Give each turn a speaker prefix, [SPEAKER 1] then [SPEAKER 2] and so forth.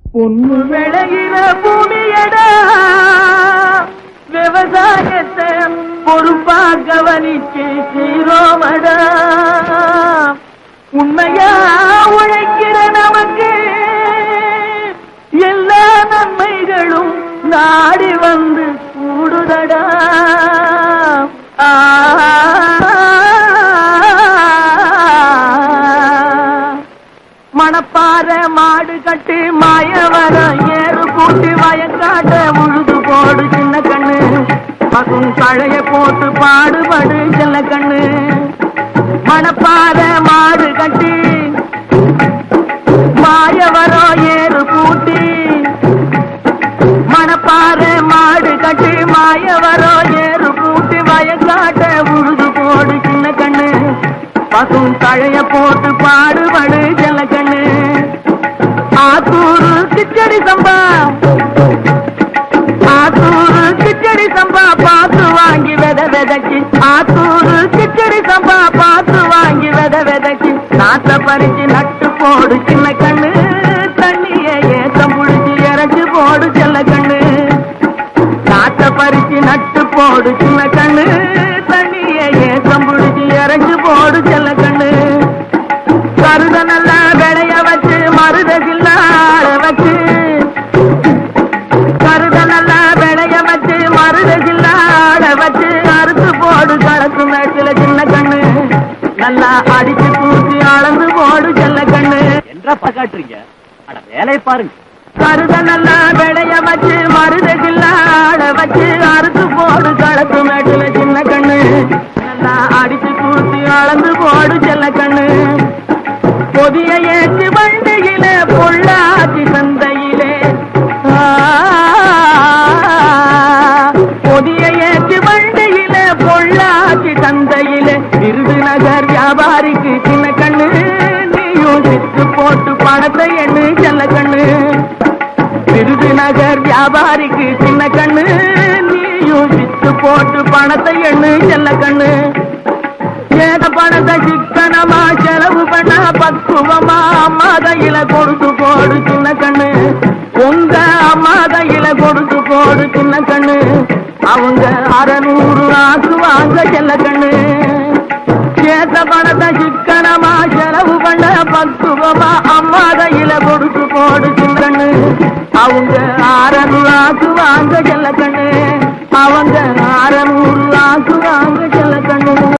[SPEAKER 1] பொண்ணு விளையிற பூமியடா விவசாயத்தை பொறுப்பா கவனிச்சு சீரோமடா உண்மையா உழைக்கிற நமக்கு எல்லா நன்மைகளும் நாடி வந்து கூடுதடா ஆ மணப்பாற மாடு கட்டி மாயவரம் ஏறு கூட்டி வயக்காட்ட உழுது போடு சின்ன கண்ணு பசும் கழைய போட்டு பாடுபடு சின்ன கண்ணு மணப்பாற மாடு கட்டி மாயவரம் ஏறு கூட்டி மணப்பாற மாடு கட்டி மாயவரம் ஏறு கூட்டி வயக்காட்ட உழுது போடு சின்ன கண்ணு பசும் தழைய போட்டு பாடுபடு செல்ல கண்ணு ஆத்தூரு கிச்சடி சம்பா ஆத்தூரு கிச்சடி சம்பா பார்த்து வாங்கி வித விதைச்சு ஆத்தூரு கிச்சடி சம்பா பார்த்து வாங்கி வித விதைச்சு நாத்த பறிச்சு நட்டு போடு சின்ன கண்ணு தண்ணிய ஏத்தம் புடிச்சு இறச்சி போடு செல்ல கண்ணு காத்த பறிச்சு நட்டு போடு சின்ன கண்ணு தண்ணிய ஏசம் புடிச்சு இறங்கி போடு செல்ல கண்ணு கருத நல்லா விளைய வச்சு மருத சில்லாட வச்சு கருத நல்லா விளைய வச்சு மருத சில்லாட வச்சு அறுத்து போடு கலக்கு மேட்டில சின்ன கண்ணு நல்லா அடிச்சு தூக்கி அளந்து போடு செல்ல கண்ணு
[SPEAKER 2] என்றா காட்டுறீங்க அட வேலையை பாருங்க
[SPEAKER 1] கருத நல்லா விளைய வச்சு மருத சில்லாட வச்சு அறுத்து போடு கலக்கு மேட்டுல சின்ன கண்ணு நல்லா அடிச்சு தூக்கி அளந்து போடு செல்ல கண்ணு பொதிய ஏற்றி வண்டியில பொள்ளாச்சி சந்தையிலே ஆ, பொதிய ஏற்றி வண்டியில பொள்ளாச்சி சந்தையிலே விருதுநகர் வியாபாரிக்கு சின்ன கண்ணு நீயும் சித்து போட்டு பணத்தை எண்ணு செல்ல கண்ணு விருதுநகர் வியாபாரிக்கு சின்ன கண்ணு நீயும் சித்து போட்டு பணத்தை எண்ணு செல்ல கண்ணு ஏத பணத்தை சிக்கனமா செலவு பண்ண பக்குவமா அம்மா கையில கொடுத்து போடு சின்ன கண்ணு உங்க அம்மா கையில கொடுத்து போடு சின்ன கண்ணு அவங்க அறநூறு ஆசு வாங்க செல்ல கண்ணு ஏத்த பணத்தை சிக்கனமா செலவு பண்ண பக்குவமா அம்மா கையில கொடுத்து போடு சின்ன கண்ணு அவங்க அறநூறு ஆசு வாங்க செல்ல கண்ணு அவங்க அறநூறு ஆசு வாங்க